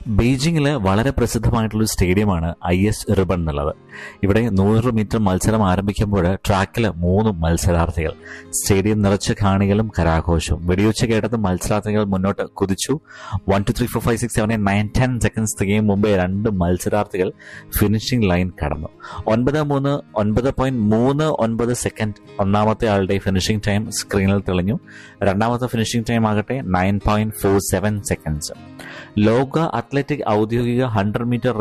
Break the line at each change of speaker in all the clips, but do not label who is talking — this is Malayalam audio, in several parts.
ബീജിംഗിൽ വളരെ പ്രസിദ്ധമായിട്ടുള്ള ഒരു സ്റ്റേഡിയമാണ് ഐ എസ് റിബൺ എന്നുള്ളത് ഇവിടെ നൂറ് മീറ്റർ മത്സരം ആരംഭിക്കുമ്പോൾ ട്രാക്കിൽ മൂന്ന് മത്സരാർത്ഥികൾ സ്റ്റേഡിയം നിറച്ച കാണികളും കരാഘോഷവും വെടിയുച്ച കേട്ടത് മത്സരാർത്ഥികൾ മുന്നോട്ട് കുതിച്ചു one two three four five six seven nine ten seconds തികയും മുമ്പേ രണ്ട് മത്സരാർത്ഥികൾ ഫിനിഷിംഗ് ലൈൻ കടന്നു ഒൻപത് മൂന്ന് ഒൻപത് പോയിന്റ് മൂന്ന് ഒൻപത് സെക്കൻഡ് ഒന്നാമത്തെ ആളുടെ ഫിനിഷിംഗ് ടൈം സ്ക്രീനിൽ തെളിഞ്ഞു രണ്ടാമത്തെ ഫിനിഷിംഗ് ടൈം ആകട്ടെ nine point four seven seconds ലോക അത്ലറ്റിക് ഔദ്യോഗിക ഹൺഡ്രഡ് മീറ്റർ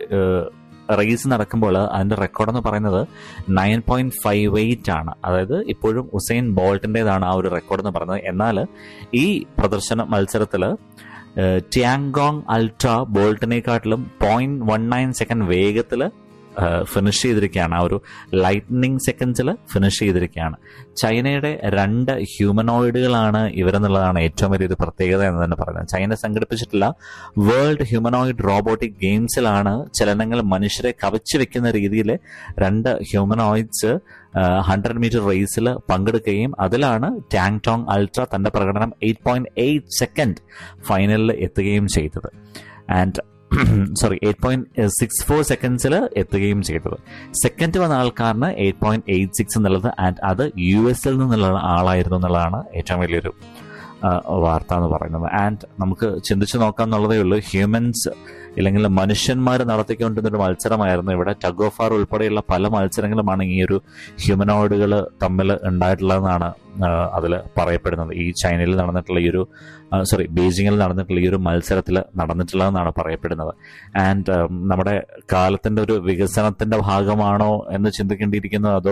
റേസ് നടക്കുമ്പോൾ അതിന്റെ റെക്കോർഡ് എന്ന് പറയുന്നത് നയൻ പോയിന്റ് ഫൈവ് എയ്റ്റ് ആണ് അതായത് ഇപ്പോഴും ഉസൈൻ ബോൾട്ടിൻ്റെതാണ് ആ ഒരു റെക്കോർഡ് എന്ന് പറയുന്നത് എന്നാൽ ഈ പ്രദർശന മത്സരത്തിൽ ടിയാങ്കോങ് അൾട്ര ബോൾട്ടിനെക്കാട്ടിലും പോയിന്റ് വൺ നയൻ സെക്കൻഡ് വേഗത്തിൽ ഫിനിഷ് ചെയ്തിരിക്കുകയാണ് ആ ഒരു ലൈറ്റ്നിങ് സെക്കൻഡ്സിൽ ഫിനിഷ് ചെയ്തിരിക്കുകയാണ് ചൈനയുടെ രണ്ട് ഹ്യൂമനോയിഡുകളാണ് ഇവരെന്നുള്ളതാണ് ഏറ്റവും വലിയൊരു പ്രത്യേകത എന്ന് തന്നെ പറയുന്നത് ചൈന സംഘടിപ്പിച്ചിട്ടുള്ള വേൾഡ് ഹ്യൂമനോയിഡ് റോബോട്ടിക് ഗെയിംസിലാണ് ചലനങ്ങൾ മനുഷ്യരെ കവച്ചു വെക്കുന്ന രീതിയിൽ രണ്ട് ഹ്യൂമനോയിഡ്സ് ഹൺഡ്രഡ് മീറ്റർ റേസിൽ പങ്കെടുക്കുകയും അതിലാണ് ടാങ് ടോങ് അൾട്ര തന്റെ പ്രകടനം എയ്റ്റ് പോയിന്റ് എയ്റ്റ് സെക്കൻഡ് ഫൈനലിൽ എത്തുകയും ചെയ്തത് and sorry eight point six four സെക്കൻഡ്സിൽ എത്തുകയും ചെയ്തത് സെക്കൻഡ് വന്ന ആൾക്കാരന് എയ്റ്റ് പോയിന്റ് എയ്റ്റ് സിക്സ് എന്നുള്ളത് ആൻഡ് അത് യു എസിൽ നിന്നുള്ള ആളായിരുന്നു എന്നുള്ളതാണ് ഏറ്റവും വലിയൊരു വാർത്ത എന്ന് പറയുന്നത് ആൻഡ് നമുക്ക് ചിന്തിച്ചു നോക്കാം എന്നുള്ളതേ ഉള്ളൂ ഹ്യൂമൻസ് ഇല്ലെങ്കിൽ മനുഷ്യന്മാർ നടത്തിക്കൊണ്ടിരുന്ന ഒരു മത്സരമായിരുന്നു ഇവിടെ ടഗ് ഓഫ് ആർ ഉൾപ്പെടെയുള്ള പല മത്സരങ്ങളുമാണ് ഈ ഒരു ഹ്യൂമനോയിഡുകൾ തമ്മിൽ ഉണ്ടായിട്ടുള്ളതെന്നാണ് അതിൽ പറയപ്പെടുന്നത് ഈ ചൈനയിൽ നടന്നിട്ടുള്ള ഈ ഒരു സോറി ബീജിങ്ങിൽ നടന്നിട്ടുള്ള ഈ ഒരു മത്സരത്തിൽ നടന്നിട്ടുള്ളതെന്നാണ് പറയപ്പെടുന്നത് ആൻഡ് നമ്മുടെ കാലത്തിന്റെ ഒരു വികസനത്തിന്റെ ഭാഗമാണോ എന്ന് ചിന്തിക്കേണ്ടിയിരിക്കുന്നത് അതോ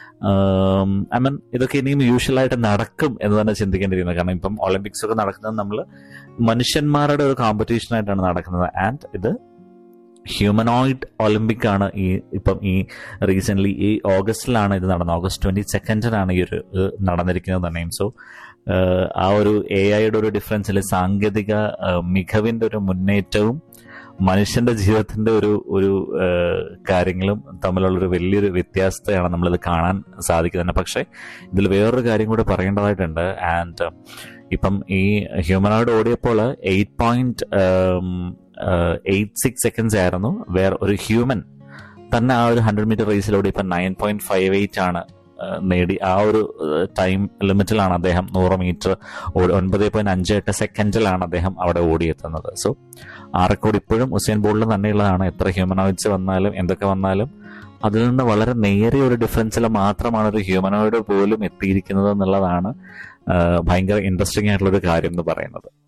ഐ മീൻ ഇതൊക്കെ ഇനിയും യൂഷ്വലായിട്ട് നടക്കും എന്ന് തന്നെ ചിന്തിക്കേണ്ടിയിരിക്കുന്നത് കാരണം ഇപ്പം ഒളിമ്പിക്സ് ഒക്കെ നടക്കുന്നത് നമ്മൾ മനുഷ്യന്മാരുടെ ഒരു കോമ്പറ്റീഷൻ ആയിട്ടാണ് നടക്കുന്നത് ആൻഡ് ഇത് ഹ്യൂമനോയിഡ് ഒളിമ്പിക് ആണ് ഈ ഇപ്പം ഈ റീസെന്റ് ഈ ഓഗസ്റ്റിലാണ് ഇത് നടന്നത് ഓഗസ്റ്റ് ട്വന്റി സെക്കൻഡിനാണ് ഈ ഒരു നടന്നിരിക്കുന്നത് തന്നെയും സോ ആ ഒരു എ ഐയുടെ ഒരു ഡിഫറൻസിൽ സാങ്കേതിക മികവിന്റെ ഒരു മുന്നേറ്റവും മനുഷ്യന്റെ ജീവിതത്തിന്റെ ഒരു ഒരു കാര്യങ്ങളും തമ്മിലുള്ളൊരു വലിയൊരു വ്യത്യാസത്തെയാണ് നമ്മളിത് കാണാൻ സാധിക്കുന്നത് പക്ഷേ ഇതിൽ വേറൊരു കാര്യം കൂടെ പറയേണ്ടതായിട്ടുണ്ട് ആൻഡ് ഇപ്പം ഈ ഹ്യൂമനോയിഡ് ഓടിയപ്പോൾ eight point eight six seconds ആയിരുന്നു വേറെ ഒരു ഹ്യൂമൻ തന്നെ ആ ഒരു ഹൺഡ്രഡ് മീറ്റർ റേസിലൂടെ ഇപ്പം നയൻ പോയിന്റ് ഫൈവ് എയ്റ്റ് ആണ് നേടി ആ ഒരു ടൈം ലിമിറ്റിലാണ് അദ്ദേഹം നൂറ് മീറ്റർ ഒൻപത് പോയിന്റ് അഞ്ച് എട്ട് സെക്കൻഡിലാണ് അദ്ദേഹം അവിടെ ഓടിയെത്തുന്നത് സോ ആ റെക്കോർഡ് ഇപ്പോഴും ഉസൈൻ ബോൾട്ടിൽ തന്നെയുള്ളതാണ് എത്ര ഹ്യൂമനോയിഡ്സ് വന്നാലും എന്തൊക്കെ വന്നാലും അതിൽ നിന്ന് വളരെ നേരിയ ഒരു ഡിഫറൻസിൽ മാത്രമാണ് ഒരു ഹ്യൂമനോയിഡ് പോലും എത്തിയിരിക്കുന്നത് എന്നുള്ളതാണ് ഭയങ്കര ഇൻട്രസ്റ്റിംഗ് ആയിട്ടുള്ള ഒരു കാര്യം എന്ന് പറയുന്നത്